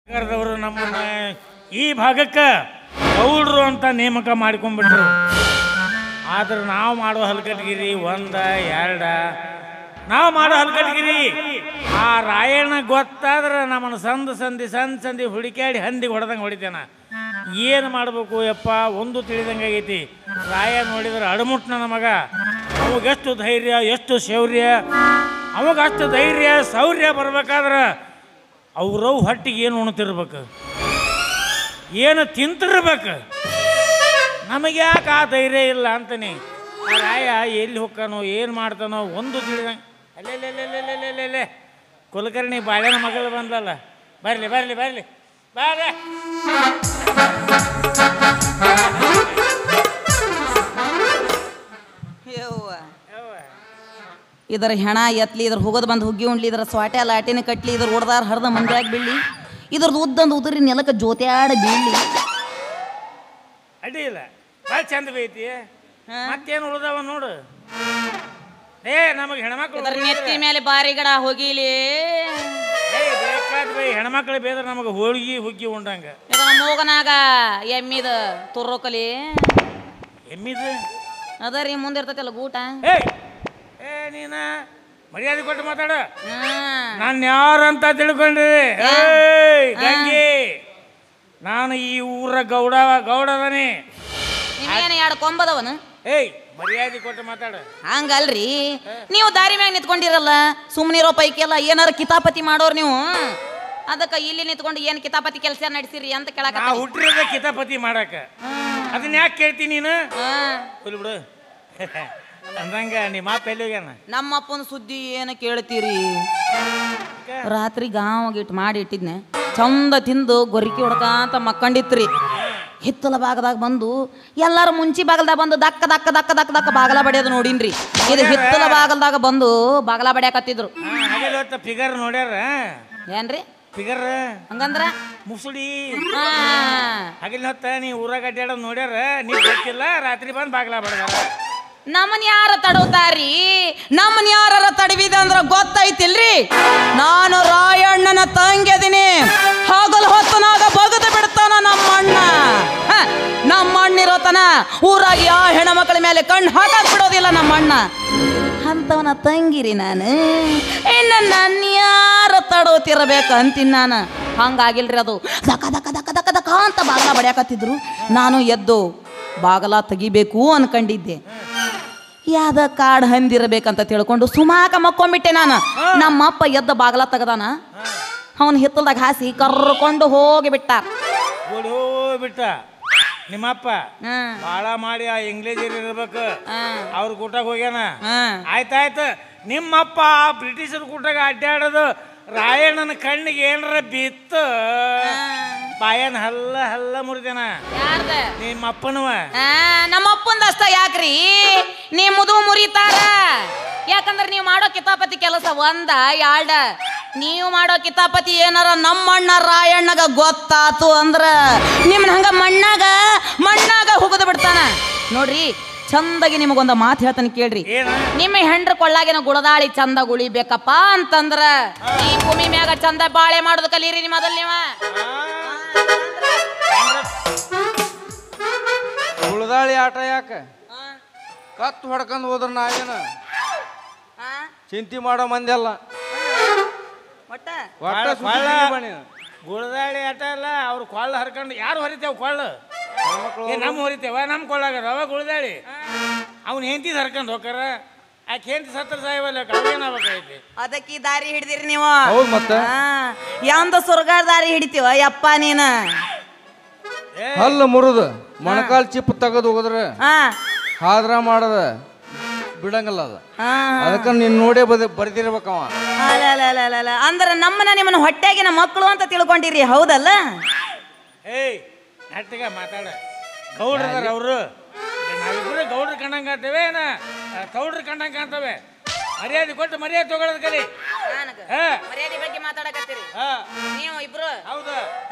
ಸರ್ಕಾರದವರು ನಮ್ಮನ್ನ ಈ ಭಾಗಕ್ಕೆ ಗೌಡ್ರು ಅಂತ ನೇಮಕ ಮಾಡ್ಕೊಂಡ್ಬಿಟ್ರು ಆದ್ರೆ ನಾವು ಮಾಡೋ ಹಲ್ಕಟ್ಗಿರಿ ಒಂದ ಎರಡ ನಾವು ಮಾಡೋ ಹಲ್ಕಟ್ಗಿರಿ ಆ ರಾಯಣ್ಣ ಗೊತ್ತಾದ್ರೆ ನಮ್ಮನ್ನು ಸಂದ್ ಸಂಧಿ ಸಂದ್ ಸಂಧಿ ಹುಡುಕ್ಯಾಡಿ ಹಂದಿಗೆ ಹೊಡೆದಂಗೆ ಹೊಡಿತೇನ ಏನು ಮಾಡ್ಬೇಕು ಯಪ್ಪ ಒಂದು ತಿಳಿದಂಗೆ ಆಗೈತಿ ರಾಯ ನೋಡಿದ್ರೆ ಅಡಮುಟ್ ನನ್ನ ಮಗ ಅವಾಗೆಷ್ಟು ಧೈರ್ಯ ಎಷ್ಟು ಶೌರ್ಯ ಅವಾಗಷ್ಟು ಧೈರ್ಯ ಶೌರ್ಯ ಬರ್ಬೇಕಾದ್ರೆ ಅವ್ರವ್ ಹೊಟ್ಟಿಗೆ ಏನು ಉಣ್ತಿರ್ಬೇಕು ಏನು ತಿಂತಿರ್ಬೇಕು ನಮಗೆ ಯಾಕೆ ಆ ಧೈರ್ಯ ಇಲ್ಲ ಅಂತಾನೆ ಆ ರಾಯ ಎಲ್ಲಿ ಹೋಗ್ತಾನೋ ಏನು ಮಾಡ್ತಾನೋ ಒಂದು ತಿಳಿದಂಗೆ ಅಲ್ಲೆಲ್ಲೆಲ್ಲೆಲ್ಲೆಲ್ಲೆಲ್ಲೆ ಕುಲಕರ್ಣಿ ಬಾಳೆನ ಮಗಳು ಬಂದಲ್ಲ ಬರಲಿ ಬರಲಿ ಬರಲಿ ಬಾರೆ ಯವ್ವ. ಇದರ ಹೆಣ ಎತ್ಲಿ ಇದ್ರ ಹೋಗೋದು ಬಂದು ಹುಗ್ಗಿ ಉಣ್ಲಿ ಇದ್ರ ಸ್ವಾಟೆ ಲಾಟಿನ ಕಟ್ಲಿ ಇದ್ರ ಹೊಡ್ದಾರ ಹರಿದ ಮಂದ್ಯಾಗ ಬೀಳಿ ಇದ್ರದ್ದು ಉದ್ದಂದು ಉದುರಿ ನೆಲಕ್ಕೆ ಜೋತ್ಯಾಡ ಬೀಳಿ ಅಡ್ಡಿ ಇಲ್ಲ ಭಾಳ ಚಂದ ಬೈತಿ ಮತ್ತೇನು ಉಳ್ದಾವ ನೋಡು ಏ ನಮಗೆ ಹೆಣ್ಮಕ್ಳು ಇದ್ರ ನೆತ್ತಿ ಮೇಲೆ ಬಾರಿ ಗಿಡ ಹೋಗಿಲಿ ಏ ಬೇಕಾದ ಬೈ ಹೆಣ್ಮಕ್ಳು ಬೇದ್ರೆ ನಮಗೆ ಹೋಳಿಗೆ ಹುಗ್ಗಿ ಉಂಡಂಗೆ ಇದರ ಮೂಗನಾಗ ಎಮ್ಮಿದ ತುರ್ರೋಕಲಿ ಎಮ್ಮಿದು ಅದ ರೀ ಮುಂದೆ ಇರ್ತೈತಲ್ಲ ಗೂಟ ಏ ಏ ನೀನ ಮರ್ಯಾದೆ ಕೊಟ್ಟು ಮಾತಾಡ ಹ್ಮ್. ನಾನು ಯಾರಂತ ತಿಳ್ಕೊಂಡ್ರಿ ಏಯ್ ಗಂಗಿ ನಾನು ಈ ಊರ ಗೌಡ ಗೌಡದನಿ ನಿಮ್ಗೇನ ಎರಡು ಕೊಂಬದವನು ಏಯ್ ಮರ್ಯಾದೆ ಕೊಟ್ಟು ಮಾತಾಡ ಹಂಗಲ್ರಿ ನೀವು ದಾರಿ ಮ್ಯಾಗ ನಿಂತ್ಕೊಂಡಿರಲ್ಲ ಸುಮ್ಮನಿರೋ ಪೈಕಿ ಎಲ್ಲ ಏನಾರ ಕಿತಾಪತಿ ಮಾಡೋರ್ ನೀವು ಅದಕ್ಕೆ ಇಲ್ಲಿ ನಿಂತ್ಕೊಂಡು ಏನು ಕಿತಾಪತಿ ಕೆಲಸ ನಡೆಸಿರಿ ಅಂತ ಕೇಳಕ ನಾ ಹುಟ್ಟಿರೋದ ಕಿತಾಪತಿ ಮಾಡಕ ಅದನ್ನ ಯಾಕೆ ಕೇಳ್ತೀನಿ ನೀನು ಫುಲ್ ಬಿಡು ಅಂದಂಗ ನಿಮ್ಮ ಅಪ್ಪ ಎಲ್ಲಿ ಹೋಗ್ಯಾನ ನಮ್ಮ ಅಪ್ಪನ ಸುದ್ದಿ ಏನು ಕೇಳ್ತೀರಿ ರಾತ್ರಿ ಗಾವಗಿಟ್ಟು ಮಾಡಿ ಇಟ್ಟಿದ್ನೆ ಚಂದ ತಿಂದು ಗೊರಿಕಿ ಹೊಡ್ಕಂತ ಮಕ್ಕಂಡಿತ್ರಿ ಹಿತ್ತಲ ಭಾಗದಾಗ ಬಂದು ಎಲ್ಲಾರು ಮುಂಚಿ ಬಾಗಲ್ದಾಗ ಬಂದು ದಕ್ಕ ದಕ್ಕ ದಕ್ಕ ದಕ್ಕ ದಕ್ಕ ಬಾಗಲ ಬಡಿಯೋದು ನೋಡಿನ್ರಿ ಇದು ಹಿತ್ತಲ ಬಾಗಲ್ದಾಗ ಬಂದು ಬಾಗಲ ಬಡಿಯಾಕತ್ತಿದ್ರು ಹಾಗೆಲ್ಲ ಹೊತ್ತ ಫಿಗರ್ ನೋಡ್ಯಾರ ಏನ್ರಿ ಫಿಗರ್ ಹಂಗಂದ್ರ ಮುಸುಡಿ ಆ, ಹಾಗೆಲ್ಲ ಹೊತ್ತ ನೀ ಊರಾಗ ಅಡ್ಡಾಡೋದು ನೋಡ್ಯಾರ ನೀ ಗೊತ್ತಿಲ್ಲ ರಾತ್ರಿ ಬಂದು ಬಾಗ್ಲ ಬಡದಾರ ನಮ್ಮನ್ ಯಾರ ತಡವುತ್ತಾರಿ ನಮ್ಮನ್ ಯಾರ ತಡವಿದ ಅಂದ್ರ ಗೊತ್ತೈತಿಲ್ರಿ ನಾನು ರಾಯಣ್ಣನ ತಂಗಿದೀನಿ ಹಗಲ್ ಹೊತ್ತನಾಗ ಬಗದು ಬಿಡ್ತಾನ ನಮ್ಮ ಅಣ್ಣ ಹ, ನಮ್ಮ ಅಣ್ಣಿರೋತನ ಊರಾಗ ಯಾವ ಹೆಣ್ಮಕ್ಳ ಮೇಲೆ ಕಣ್ಣು ಹಾಕಕ್ ಬಿಡೋದಿಲ್ಲ ನಮ್ಮ ಅಣ್ಣ ಅಂತವನ ತಂಗಿರಿ ನಾನು ಇನ್ನ ನನ್ನ ಯಾರ ತಡೋತಿರ್ಬೇಕು ಅಂತೀನಿ ನಾನು ಹಂಗಾಗಿಲ್ರಿ ಅದು ದಕ ದಕ ದಕ ದಕ ದಕ ಅಂತ ಬಾಗಲ ಬಡಿಯಾಕತ್ತಿದ್ರು ನಾನು ಎದ್ದು ಬಾಗಲ ತೆಗಿಬೇಕು ಅನ್ಕೊಂಡಿದ್ದೆ ಯಾವ್ದ ಕಾಡ್ ಹಂದಿರಬೇಕಂತ ತಿಳ್ಕೊಂಡು ಸುಮಾಕ ಮಕ್ಕೊಂಬಿಟ್ಟೆ ನಾನು ನಮ್ಮಪ್ಪ ಎದ್ದ ಬಾಗಲ ತೆಗದಾನ ಅವನ ಹಿತ್ತಲ್ದಾಗ ಹಾಸಿ ಕರ್ಕೊಂಡು ಹೋಗಿಬಿಟ್ಟ ಓಡಿ ಬಿಟ್ಟ ನಿಮ್ಮಪ್ಪ ಹ್ಮ್ ಭಾಳ ಮಾಡಿ ಆ ಇಂಗ್ಲೀಷ್ ಇರ್ಬೇಕು ಹ್ಮ್ ಅವ್ರ ಕೂಟಾಗ ಹೋಗ್ಯಾನ ಹ್ಮ್ ಆಯ್ತಾಯ್ತು ನಿಮ್ಮಪ್ಪ ಆ ಬ್ರಿಟಿಷರ ಕೂಟಾಗ ಅಡ್ಡಾಡೋದು ರಾಯಣ್ಣನ ಕಣ್ಣಿಗೆ ಏನಾರ ಬಿತ್ತು ಬಾಯನ್ ಹಲ್ಲ ಹಲ್ಲ ಮುರಿದೇನ ಯಾರ್ದ ನಿಮ್ಮ ಅಪ್ಪನವ ಆ, ನಮ್ಮ ಅಪ್ಪಂದಷ್ಟ ಯಾಕ್ರಿ ನೀ ಮುದು ಮುರಿತಾರ ಯಾಕಂದ್ರೆ ನೀವು ಮಾಡೋ ಕಿತಾಪತಿ ಕೆಲಸ ಒಂದ ಯಾಳ್ಡ ನೀವು ಮಾಡೋ ಕಿತಾಪತಿ ಏನಾರ ನಮ್ಮ ಅಣ್ಣ ರಾಯಣ್ಣಗ ಗೊತ್ತಾತು ಅಂದ್ರ ನಿಮ್ಮನ್ನ ಹಂಗ ಮಣ್ಣಾಗ ಮಣ್ಣಾಗ ಹುಗದು ಬಿಡ್ತಾನ ನೋಡ್ರಿ ಚಂದಾಗಿ ನಿಮಗೊಂದು ಮಾತು ಹೇಳ್ತಾನೆ ಕೇಳ್ರಿ ಏನ ನಿಮ್ಮ ಹೆಂಡ್ರ ಕೊಳ್ಳಾಗಿನ ಗುಳದಾಳಿ ಚಂದ ಉಳಿಬೇಕಪ್ಪ ಅಂತಂದ್ರ ಈ ಭೂಮಿ ಮ್ಯಾಗ ಚಂದ ಬಾಳೆ ಮಾಡೋದು ಕಲೀರಿ ನಿಮ್ಮ ಮೊದಲ್ ನೀವ ಉಳ್ದಾಳಿ ಆಟ ಯಾಕ ಕತ್ತು ಹೊಡ್ಕೊಂಡು ಹೋದ್ರ ನಾವೇನ ಚಿಂತೆ ಮಾಡೋ ಮಂದಿ ಅಲ್ಲ ಒಟ್ಟ ಒಟ್ಟ ಕೊಳ್ಳ- ಸುದ್ದಿ ಕೊಳ್ಳ- ಬನ್ನಿ. ಗುಳದಾಳಿ ಆಟ ಅಲ್ಲ ಅವ್ರು ಕೊಳ್ಳ ಹರ್ಕೊಂಡು ಯಾರು ಹೊರಿತೇವ್ ಕೊಳ್ಳ ಹೆಣ್ಮಕ್ಳು ಏ ನಮ್ಮ ಹೊರಿತೇವ ನಮ್ಮ ಕೊಳ್ಳಾಗ ಅವ ಗುಳದಾಳಿ ಅವ್ನ ಹೆಂಡತಿ ಹರ್ಕೊಂಡು ಹೋಗಾರ ಆಕೆ ಹೆಂಡತಿ ಸತ್ರ ಸಾಯವಲ್ಲ ಅವೇನಾಗೈತಿ ಅದಕ್ಕೆ ಈ ದಾರಿ ಹಿಡ್ದಿರಿ ನೀವು ಹೌದ್ ಮತ್ತೆ ಯಾಂದ ಸುರ್ಗಾರ್ ದಾರಿ ಹಿಡಿತೀವ ಯಪ್ಪ ನೀನ ಏ ಹಲ್ಲು ಮುರಿದು ಮೊಣಕಾಲ್ ಚಿಪ್ ತೆಗೆದು ಹೋದ್ರೆ ಆ, ಹಾದ್ರ ಮಾಡದ ಬಿಡಂಗಿಲ್ಲ ಅದ ಆ, ಅದಕ್ಕೆ ನೀನ್ ನೋಡೇ ಬದ ಬರ್ದಿರ್ಬೇಕವ ಅಲ, ಅಲ, ಅಲ, ಅಲ, ಅಲ. ಅಂದ್ರ ನಮ್ಮನ್ನ ನಿಮ್ಮನ್ನ ಹೊಟ್ಟೆಗಿನ ಮಕ್ಕಳು ಅಂತ ತಿಳ್ಕೊಂಡಿರಿ ಹೌದಲ್ಲ ಏಯ್ ನೆಟ್ಟಿಗ ಮಾತಾಡ ಗೌಡ್ರದಾರ ಅವರು ನಾವಿಬ್ರು ಗೌಡ್ರ ಕಂಡಂಗೆ ಕಾಣ್ತೇವೆ ಏನ ಗೌಡ್ರ ಕಂಡಂಗೆ ಕಾಣ್ತವೆ ಮರ್ಯಾದೆ ಕೊಟ್ಟು ಮರ್ಯಾದೆ ತಗೊಳ್ಳೋದು ಕಲಿ ಹಾ ಮರ್ಯಾದೆ ಬಗ್ಗೆ ಮಾತಾಡಕತ್ತೀರಿ ಹಾ ನೀವು ಇಬ್ರು ಹೌದು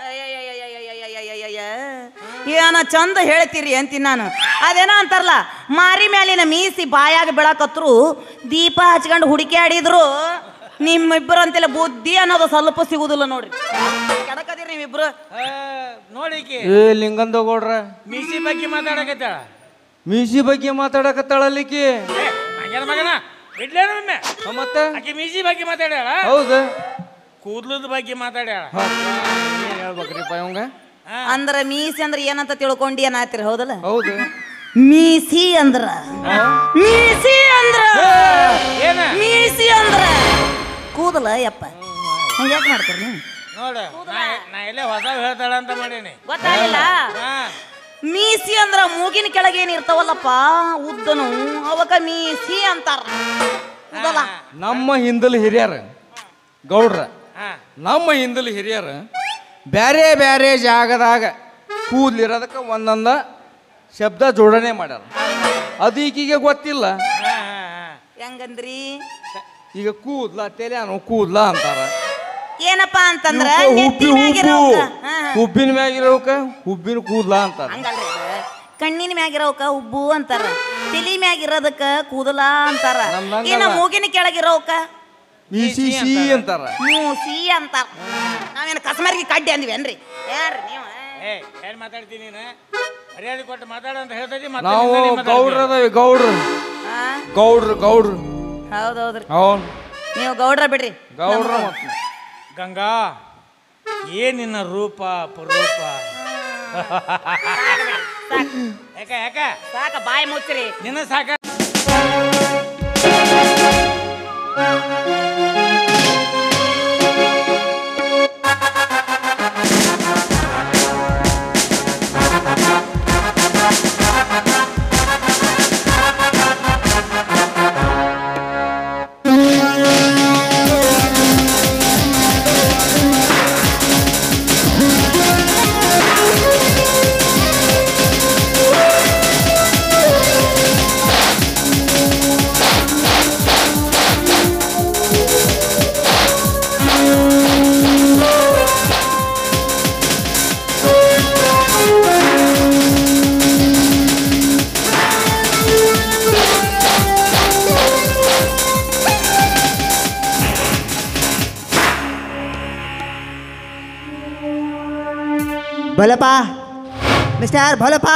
ಏನ ಚಂದ ಹೇಳ್ತೀರಿ ಅಂತೀನಿ ನಾನು ಅದೇನೋ ಅಂತಾರಲ್ಲ ಮಾರಿ ಮ್ಯಾಲಿನ ಮೀಸಿ ಬಾಯಾಗ ಬೆಳಕತ್ರು ದೀಪ ಹಚ್ಕೊಂಡು ಹುಡುಕ್ಯಾಡಿದ್ರು ನಿಮ್ಮಿಬ್ಬರು ಅಂತೆಲ್ಲ ಬುದ್ಧಿ ಅನ್ನೋದು ಸ್ವಲ್ಪ ಸಿಗುದಿಲ್ಲ ನೋಡ್ರಿ ಕೆಡಕದಿರಿ ಮಾತಾಡ್ತೀರಿ ನೀವಿಬ್ರು ನೋಡಿಕಿ ಏ ಲಿಂಗಂದ ಗೌಡ್ರ ಮೀಸಿ ಬಗ್ಗೆ ಮಾತಾಡಕತ್ತಾಳ ಮೀಸಿ ಬಗ್ಗೆ ಮಾತಾಡಕತ್ತಾಳಲ್ಲಿಕಿ ಏ, ಮಂಗ್ಯನ ಮಗನ ಬಿಡ್ಲೇನ ಒಮ್ಮೆ ಮತ್ತೆ ಆಕೆ ಮೀಸಿ ಬಗ್ಗೆ ಮಾತಾಡ್ಯಾಳ ಹೌದು ಕೂದ್ಲದ ಬಗ್ಗೆ ಮಾತಾಡ್ಯಾಳ ಏನ್ ಹೇಳ್ಬೇಕ್ರಿಪ್ಪ ಇವಂಗ ಹಾ. ಅಂದ್ರ ಮೀಸಿ ಅಂದ್ರ ಏನಂತ ತಿಳ್ಕೊಂಡಿ ಏನಾತಿರಿ ಹೌದಲ್ಲ ಹೌದು ಮೀಸಿ ಅಂದ್ರ ಮೀಸಿ ಅಂದ್ರ ಏನ ಮೀಸಿ ಅಂದ್ರ ಕೂದಲ ಯಪ್ಪ ಹಂಗ ಯಾಕೆ ಮಾಡ್ತೀರಿ ನೀವು ನೋಡ ನಾ ನಾ ಎಲ್ಲೇ ಹೊಸ ಹೇಳ್ತಾಳ ಅಂತ ಮಾಡೀನಿ ಗೊತ್ತಾಗಿಲ್ಲ ಹಾ ಮೀಸಿ ಅಂದ್ರ ಮೂಗಿನ ಕೆಳಗೆ ಏನ್ ಇರ್ತಾವಲ್ಲಪ್ಪ ಉದ್ದನು ಅವಕ ಮೀಸಿ ಅಂತಾರ ಹೌದಲ್ಲ ನಮ್ಮ ಹಿಂದಲ್ ಹಿರಿಯರ ಗೌಡ್ರ ಹಾ ನಮ್ಮ ಹಿಂದಲ್ ಹಿರಿಯರ ಬ್ಯಾರೆ ಬ್ಯಾರೆ ಜಾಗದಾಗ ಕೂದ್ಲಿರೋದಕ್ಕೆ ಒಂದೊಂದ ಶಬ್ದ ಜೋಡಣೆ ಮಾಡ್ಯಾರ ಅದು ಈಕಿಗೆ ಗೊತ್ತಿಲ್ಲ ಹಾ ಹಾ ಹಾ ಹೆಂಗಂದ್ರಿ ಈಗ ಕೂದ್ಲ ತೆಲ್ಯಾನು ಕೂದ್ಲ ಅಂತಾರ ಏನಪ್ಪಾ ಅಂತಂದ್ರ ಇವ್ಕ ನೆತ್ತಿ ಹುಬ್ಬಿ ಮ್ಯಾಗಿರೋವ್ಕ ಹುಬ್ಬು ಹಾ, ಹಾ. ಹುಬ್ಬಿನ ಮ್ಯಾಗಿರೋಕ ಹುಬ್ಬಿನ ಕೂದ್ಲ ಅಂತಾರ ಹಂಗಲ್ರಿ ಅದು. ಕಣ್ಣಿನ ಮ್ಯಾಗಿರೋಕ ಉಬ್ಬು ಅಂತಾರ ತಲಿ ಮ್ಯಾಗಿರೋದಕ್ಕ ಕೂದಲ ಅಂತಾರ ನಮ್ದಂಗಲ್ಲ. ಇನ್ನ ಮೂಗಿನ ಕೆಳಗಿರೋಕ ಮೀಸಿ ಸಿ ಅಂತಾರ ಮೂಸಿ ಅಂತಾರ ನಾವೇನು ಕಸ್ಮರಿಗೆ ಕಡ್ಡಿ ಅಂದ್ವೇನ್ರಿ ಯಾರ್ರಿ ನೀವು ಏ ಏನ್ ಮಾತಾಡ್ತೀನಿ ನೀನು ಮರ್ಯಾದೆ ಕೊಟ್ಟು ಮಾತಾಡ ಅಂತ ಹೇಳ್ತೈತಿ ನಾವು ಮತ್ತೆ ಗೌಡ್ರ ಅದಾವಿ ಗೌಡ್ರು ಹಾ ಗೌಡ್ರು ಗೌಡ್ರು ಹೌದೌದ್ರಿ ಅವನ್ ನೀವು ಗೌಡ್ರ ಬಿಡ್ರಿ ಗೌಡ್ರ ಮತ್ತೆ ಗಂಗಾ ಏನಿನ್ನ ರೂಪ ಅಪರೂಪ ಯಾಕ ಯಾಕ ಸಾಕ ಬಾಯಿ ಮುಚ್ಚ್ರಿ ನಿನ್ನ ಸಾಕ Bholappa mister Bholappa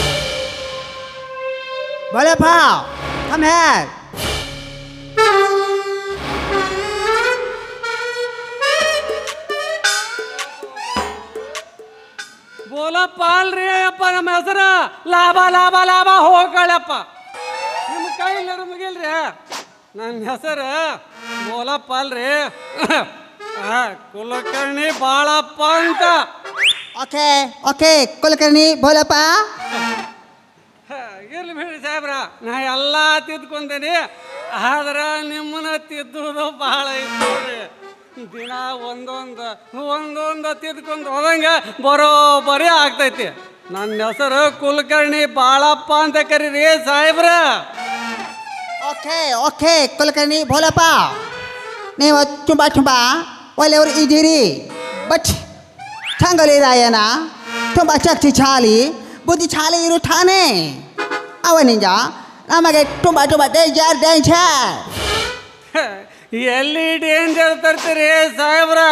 Bholappa come here Bholappa ಅಲ್ರಿ ಅಯ್ಯಪ್ಪ ನಮ್ಮ ಹೆಸರು ಲಾಭ ಲಾಭ ಲಾಭ ಹೋಗಳಪ್ಪ ನಿಮ್ಮ ಕೈ ನಡುಮಗಿಲ್ರಿ ನನ್ನ ಹೆಸರು ಬೋಲಪ್ಪ ಅಲ್ರಿ ಆ, ಕುಲಕರ್ಣಿ ಬಾಳಪ್ಪ ಅಂತ ಓಕೆ ಓಕೆ ಕುಲಕರ್ಣಿ ಭೋಲಪ್ಪ ಹ, ಇರ್ಲಿ ಬಿಡಿ ಸಾಹೇಬ್ರ ನಾ ಎಲ್ಲ ತಿದ್ಕೊಂತೀನಿ ಆದ್ರೆ ನಿಮ್ಮನ್ನ ತಿದ್ದುದು ಭಾಳ ಐತಿ ನೋಡ್ರಿ ದಿನ ಒಂದೊಂದು ಒಂದೊಂದು ತಿದ್ಕೊಂಡು ಹೋದಂಗೆ ಬರೋಬ್ಬರಿ ಆಗ್ತೈತಿ ನನ್ನ ಹೆಸರು ಕುಲಕರ್ಣಿ ಬಾಳಪ್ಪ ಅಂತ ಕರೀರಿ ಸಾಹೇಬ್ರ ಓಕೆ ಓಕೆ ಕುಲಕರ್ಣಿ ಭೋಲಪ್ಪ ನೀವು ತುಂಬ ತುಂಬ ಒಳ್ಳೆಯವರು ಇದ್ದೀರಿ ಬಟ್ ಚಂಗಲಿ ರಾಯನ ತುಂಬ ಶಕ್ತಿಶಾಲಿ ಬುದ್ಧಿಶಾಲಿ ಇರುತ್ತಾನೆ ಅವನಿಂದ ನಮಗೆ ತುಂಬ ತುಂಬ ಡೇಂಜರ್ ಡೇಂಜರ್ ಎಲ್ಲಿ ಡೇಂಜರ್ ತರ್ತೀರಿ ಸಾಹೇಬ್ರ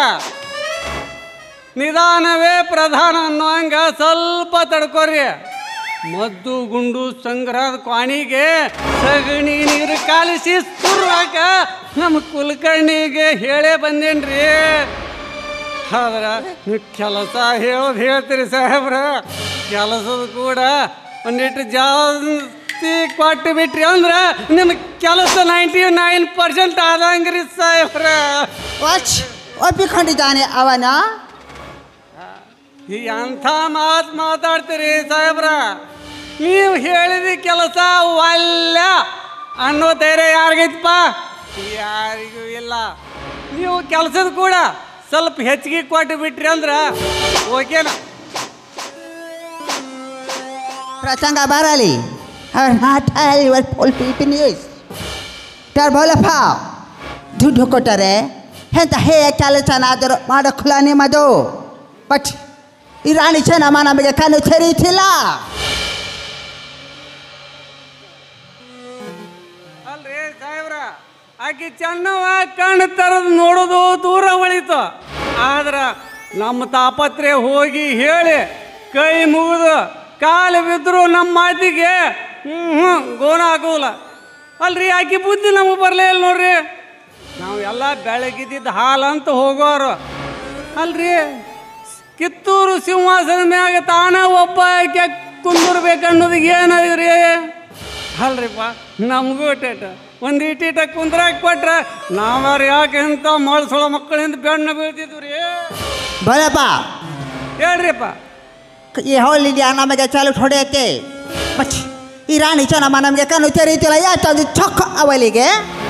ನಿಧಾನವೇ ಪ್ರಧಾನ ಅನ್ನೋ ಹಂಗ ಸ್ವಲ್ಪ ತಡ್ಕೊರಿ ಮದ್ದು ಗುಂಡು ಸಂಗ್ರಹದ ಕ್ವಾಣಿಗೆ ಸಗಣಿ ನೀರು ಕಾಲಿಸಿ ಸುರುವಾಕ ನಮ್ಮ ಕುಲಕರ್ಣಿಗೆ ಹೇಳೇ ಬಂದೇನ್ರಿ ಆದ್ರ ನೀವು ಕೆಲಸ ಹೇಳೋದು ಹೇಳ್ತೀರಿ ಸಾಹೇಬ್ರ ಕೆಲಸದ ಕೂಡ ಒಂದಿಟ್ಟು ಜಾಸ್ತಿ ಕೊಟ್ಟು ಬಿಟ್ರಿ ಅಂದ್ರೆ ನಿಮ್ಮ ಕೆಲಸ ನೈಂಟಿ ನೈನ್ ಪರ್ಸೆಂಟ್ ಆದಂಗ್ರಿ ಸಾಹೇಬ್ರ ವಾಚ್ ಒಪ್ಪಿಕೊಂಡಿದ್ದಾನೆ ಅವನ ಈ ಅಂಥ ಮಾತು ಮಾತಾಡ್ತೀರಿ ಸಾಹೇಬ್ರ ನೀವು ಹೇಳಿದ ಕೆಲಸ ಒಲ್ಲ ಅನ್ನೋ ಧೈರ್ಯ ಯಾರಿಗೈತಪ್ಪ ಯಾರಿಗೂ ಇಲ್ಲ ನೀವು ಕೆಲಸದ ಕೂಡ ಸ್ವಲ್ಪ ಹೆಚ್ಚಿಗೆ ಕೊಟ್ಟು ಬಿಟ್ರಿ ಅಂದ್ರೆ ಓಕೆನಾ ಪ್ರಸಂಗ ಬರಲಿ ಯುವರ್ ಫುಲ್ ಪೀಪಲ್ ನ್ಯೂಸ್ ಟರ್ ಭೋಲಪ್ಪ ದುಡ್ಡು ಕೊಟ್ಟರೆ ಎಂತ ಹೇ ಕೆಲಸನಾದರೂ ಮಾಡೋಕ್ಕಲ್ಲ ನಿಮ್ಮದು ಬಟ್ ಈ ರಾಣಿ ಚೆನ್ನಮ್ಮ ನಮಗೆ ಕಣ್ಣು ತೆರೀತಿಲ್ಲ ಅಲ್ರಿ ಸಾಹೇಬ್ರ ಆಕಿ ಚೆನ್ನವ ಕಣ್ಣು ತರದ್ ನೋಡೋದು ದೂರ ಉಳಿತು ಆದ್ರ ನಮ್ಮ ತಾಪತ್ರೆ ಹೋಗಿ ಹೇಳಿ ಕೈ ಮುಗಿದು ಕಾಲು ಬಿದ್ದರು ನಮ್ಮ ಮಾತಿಗೆ ಹ್ಞೂ ಹ್ಞೂ ಗೋಣ ಹಾಕೋಲ್ಲ ಅಲ್ರಿ ಆಕಿ ಬುದ್ಧಿ ನಮಗೆ ಬರಲೇ ಇಲ್ಲ ನೋಡ್ರಿ ನಾವು ಎಲ್ಲ ಬೆಳಗಿದ್ದಿದ್ದು ಹಾಲಂತ ಹೋಗೋರು ಅಲ್ರಿ ಕಿತ್ತೂರು ಸಿಂಹಾಸನ ಮ್ಯಾಗ ತಾನ ಒಬ್ಬ ಆಕೆ ಕುಂದಿರ್ಬೇಕನ್ನೋದಿಗೆ ಏನದ್ರಿ ಅಲ್ರಿಪ್ಪ ನಮಗೂ ಟೇಟ ಒಂದು ಇಟೀಟ ಕುಂದ್ರಾಕ್ ಕೊಟ್ರೆ ನಾವ್ಯಾರು ಯಾಕೆ ಇಂಥ ಮಳ್ಸೊಳ ಮಕ್ಕಳಿಂದ ಬೆಣ್ಣ ಬೀಳ್ತಿದ್ವಿ ರೀ भोलापा ಹೇಳ್ರಿಪ್ಪ ಈ ಹೋಳಿಗೆ ನಮಗೆ ಚಾಲು ಹೊಡೆಯತ್ತೆ ಮಚ್ ಈ ರಾಣಿಚನ ನಮಗೆ ಕಣ್ಣು ತೆರೀತಿಲ್ಲ ಯಾಕೆ ಚೊಕ್ಕ ಅವಲಿಗೆ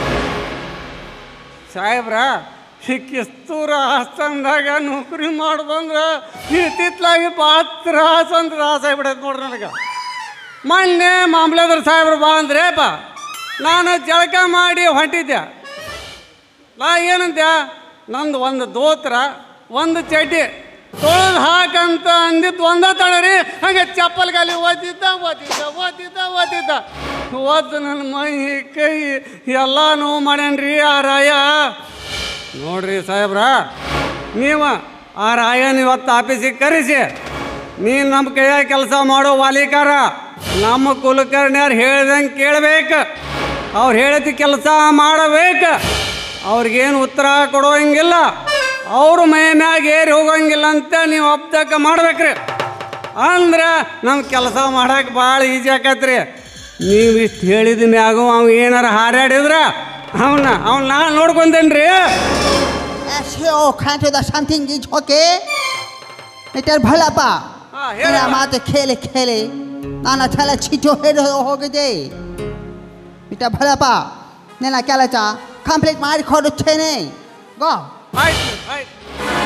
ಸಾಹೇಬ್ರ ಈ ಕಿಸ್ತೂರ ಆಸ್ಥಾನದಾಗ ನೌಕರಿ ಮಾಡ್ದಂದ್ರೆ ಇತ್ತಿತ್ಲಾಗಿ ಭಾಳ ತ್ರಾಸ ಅಂತ ತ್ರಾಸ ಆಗ್ಬಿಡೈತೆ ನೋಡ್ರಿ ನನಗೆ ಮೊನ್ನೆ ಮಾಮ್ಲೇದ್ರ ಸಾಹೇಬ್ರು ಬಾ ಅಂದ್ರೇಪ ನಾನು ಜಳಕ ಮಾಡಿ ಹೊಂಟಿದ್ದೆ ನಾ ಏನಂತೆ ನಂದು ಒಂದು ದೋತ್ರ ಒಂದು ಚಡ್ಡಿ ತೊಳೆದು ಹಾಕಂತ ಅಂದಿದ್ದು ಒಂದ ತಡರಿ ಹಂಗೆ ಚಪ್ಪಲ್ ಗಾಲಿ ಓದಿದ್ದ ಓದಿದ್ದ ಓದಿದ್ದ ಓದಿದ್ದ ಓದ್ದು ನನ್ನ ಮೈ ಕೈ ಎಲ್ಲ ನೋವು ಮಾಡ್ಯಾನ್ರಿ ಆ ರಾಯ ನೋಡ್ರಿ ಸಾಹೇಬ್ರ ನೀವು ಆ ರಾಯನ ಇವತ್ತು ಆಫೀಸಿಗೆ ಕರೆಸಿ ನೀನು ನಮ್ಮ ಕೈಯಾಗ ಕೆಲಸ ಮಾಡೋ ವಾಲಿಕಾರ ನಮ್ಮ ಕುಲಕರ್ಣಿಯವ್ರು ಹೇಳ್ದಂಗೆ ಕೇಳ್ಬೇಕು ಅವ್ರು ಹೇಳಿದ ಕೆಲಸ ಮಾಡಬೇಕು ಅವ್ರಿಗೇನು ಉತ್ತರ ಕೊಡೋಂಗಿಲ್ಲ ಅವ್ರ ಮೈ ಮ್ಯಾಗ ಏರಿ ಹೋಗಂಗಿಲ್ಲ ಅಂತ ನೀವು ಅಬ್ದಕ ಮಾಡ್ಬೇಕ್ರಿ ಅಂದ್ರೆ ನಮ್ಮ ಕೆಲಸ ಮಾಡಕ್ಕೆ ಭಾಳ ಈಜಿ ಆಕತ್ರಿ ನೀವು ಇಷ್ಟು ಹೇಳಿದ ಮ್ಯಾಗ ಅವ ಏನಾರ ಹಾರಾಡಿದ್ರ ಅವನ್ನ ಅವ್ನ ನಾ ನೋಡ್ಕೊಂತೇನ್ರಿ Asio, can't do something is okay? Mr. Bholapa, ಹಾ, ಹೇಳಪ್ಪ. ನಿನ್ನ ಮಾತು ಕೇಳಿ ಕೇಳಿ ನನ್ನ ತಲೆ ಚಿಟ್ಟು ಹಿಡಿದು ಹೋಗಿದೆ ಮಿಸ್ಟರ್ ಭೋಲಪ್ಪ ನಿನ್ನ ಕೆಲಸ ಕಂಪ್ಲೀಟ್ ಮಾಡಿಕೊಡುತ್ತೇನೆ ಗೋ ಆಯ್ತು ಆಯ್ತು